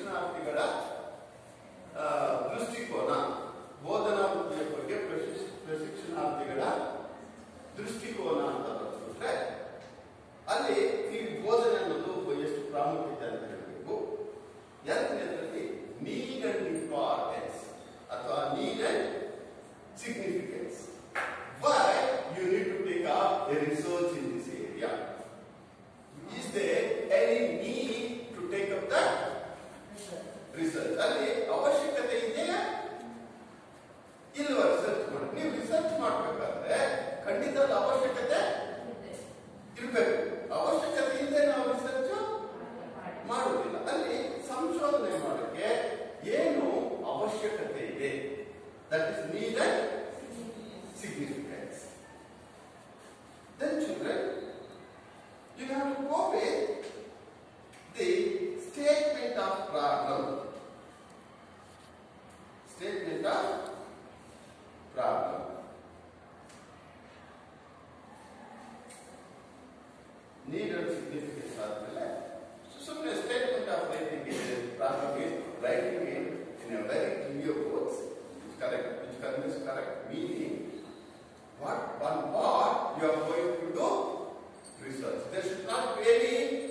ಪ್ರಶಿಕ್ಷಣಾರ್ಥಿಗಳ ಆ, ದೃಷ್ಟಿಕೋನ ಬೋಧನಾ ವೃತ್ತಿಯ ಬಗ್ಗೆ ಪ್ರಶಿಕ್ಷ ಪ್ರಶಿಕ್ಷಣಾರ್ಥಿಗಳ ದೃಷ್ಟಿಕೋನ ಅಂತ ಬರ್ತಿದ್ರೆ ಅಲ್ಲಿ ಈ ಬೋಧನೆ ಅನ್ನೋದು ಎಷ್ಟು ಪ್ರಾಮುಖ್ಯತೆ ಅಂತ ಹೇಳಬೇಕು ಎರಡನೇದರಲ್ಲಿ ನೀಡ್ ಅಂಡ್ ಇಂಪಾರ್ಟೆನ್ಸ್ ಅಥವಾ need and significance why you need to take up a research in this area is there any need to take up the research ಅಲ್ಲಿ ಅವಶ್ಯಕತೆ ಇದೆಯಾ ಇಲ್ವಾ ರಿಸರ್ಚ್ ಮಾಡಿ ನೀವು ರಿಸರ್ಚ್ ಮಾಡ್ಬೇಕಾದ್ರೆ ಖಂಡಿತ ಅದು ಅವಶ್ಯಕತೆ ಇರಬೇಕು ಅವಶ್ಯಕತೆ ಇಲ್ಲದೆ ನಾವು ರಿಸರ್ಚ್ ಮಾಡುವುದಿಲ್ಲ ಅಲ್ಲಿ ಸಂಶೋಧನೆ ಮಾಡೋಕ್ಕೆ ಏನು ಅವಶ್ಯಕತೆ ಇದೆ that is needed significance then children you have to go with the statement of problem statement of problem need and significance ಆದ್ಮೇಲೆ ಸುಮ್ಮನೆ ಸ್ಟೇಟ್ಮೆಂಟ್ ಆಫ್ ರೈಟಿಂಗ್ ಇದೆ problem is writing in in a very clear words which correct which convince correct meaning what on what you are going to do research there should not be any